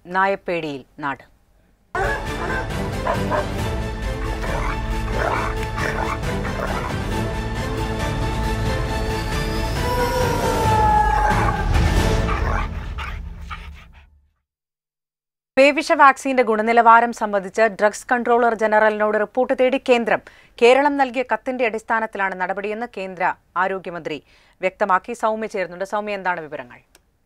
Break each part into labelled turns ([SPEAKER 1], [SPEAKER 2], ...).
[SPEAKER 1] നായപ്പേടിയിൽ നാട് പേവിഷ വാക്സിന്റെ ഗുണനിലവാരം സംബന്ധിച്ച് ഡ്രഗ്സ് കൺട്രോളർ ജനറലിനോട് റിപ്പോർട്ട് തേടി കേന്ദ്രം കേരളം നൽകിയ കത്തിന്റെ അടിസ്ഥാനത്തിലാണ് നടപടിയെന്ന് കേന്ദ്ര ആരോഗ്യമന്ത്രി വ്യക്തമാക്കി സൗമ്യ ചേരുന്നുണ്ട് സൗമ്യ എന്താണ് വിവരങ്ങൾ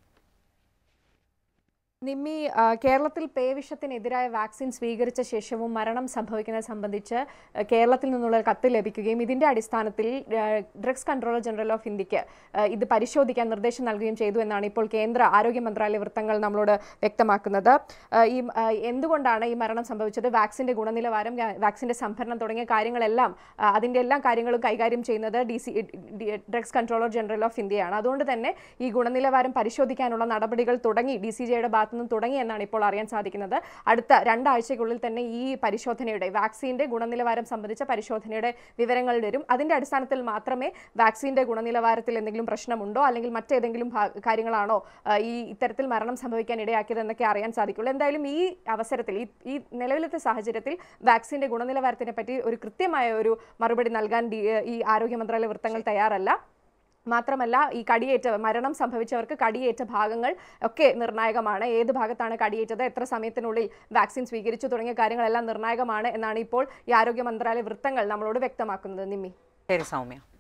[SPEAKER 2] നിമ്മി ആ, കേരളത്തിൽ പേവിഷത്തിനെതിരായ വാക്സിൻ സ്വീകരിച്ച ശേഷവും മരണം സംഭവിക്കുന്നത് സംബന്ധിച്ച് ആ, കേരളത്തിൽ നിന്നുള്ള ഒരു കത്ത് ലഭിക്കുകയും ഇതിന്റെ അടിസ്ഥാനത്തിൽ ആ, ഡ്രഗ്സ് കൺട്രോളർ ജനറൽ ഓഫ് ഇന്ത്യക്ക് ആ, ഇത് പരിശോധിക്കാൻ നിർദ്ദേശം നൽകുകയും ചെയ്തു എന്നാണ് ഇപ്പോൾ കേന്ദ്ര ആരോഗ്യ മന്ത്രാലയ വൃത്തങ്ങൾ നമ്മളോട് വ്യക്തമാക്കുന്നത് ആ, ഈ ആ, എന്തുകൊണ്ടാണ് ഈ മരണം സംഭവിച്ചത് വാക്സിന്റെ ഗുണനിലവാരം വാ- വാക്സിന്റെ സംഭരണം തുടങ്ങിയ കാര്യങ്ങളെല്ലാം ആ, അതിന്റെ എല്ലാ കാര്യങ്ങളും കൈകാര്യം ചെയ്യുന്നത് D C drugs controller general of ഇന്ത്യയാണ് അതുകൊണ്ട് തന്നെ ഈ ഗുണനിലവാരം പരിശോധിക്കാനുള്ള നടപടികൾ തുടങ്ങി ഡി സി ജിയുടെ ഭാഗത്തു നിന്നും തുടങ്ങി എന്നാണ് ഇപ്പോൾ അറിയാൻ സാധിക്കുന്നത് അടുത്ത രണ്ടാഴ്ചയ്ക്കുള്ളിൽ തന്നെ ഈ പരിശോധനയുടെ വാക്സിന്റെ ഗുണനിലവാരം സംബന്ധിച്ച പരിശോധനയുടെ വിവരങ്ങൾ വരും അതിന്റെ അടിസ്ഥാനത്തിൽ മാത്രമേ വാക്സിന്റെ ഗുണനിലവാരത്തിൽ എന്തെങ്കിലും പ്രശ്നമുണ്ടോ അല്ലെങ്കിൽ മറ്റേതെങ്കിലും ഭാ- കാര്യങ്ങളാണോ ആ, ഈ ഇത്തരത്തിൽ മരണം സംഭവിക്കാൻ ഇടയാക്കിയത് എന്നൊക്കെ അറിയാൻ സാധിക്കുള്ളൂ എന്തായാലും ഈ അവസരത്തിൽ ഈ ഈ നിലവിലത്തെ സാഹചര്യത്തിൽ വാക്സിന്റെ ഗുണനിലവാരത്തിനെ പറ്റി ഒരു കൃത്യമായ ഒരു മറുപടി നൽകാൻ ഡി- ഈ ആരോഗ്യ മന്ത്രാലയ വൃത്തങ്ങൾ തയ്യാറല്ല മാത്രമല്ല ഈ കടിയേറ്റ മരണം സംഭവിച്ചവർക്ക് കടിയേറ്റ ഭാഗങ്ങൾ ഒക്കെ നിർണായകമാണ് ഏത് ഭാഗത്താണ് കടിയേറ്റത് എത്ര സമയത്തിനുള്ളിൽ വാക്സിൻ സ്വീകരിച്ചു തുടങ്ങിയ കാര്യങ്ങളെല്ലാം നിർണായകമാണ് എന്നാണ് ഇപ്പോൾ ഈ ആരോഗ്യ മന്ത്രാലയ വൃത്തങ്ങൾ നമ്മളോട് വ്യക്തമാക്കുന്നത് നിമ്മി
[SPEAKER 1] ശരി സൗമ്യ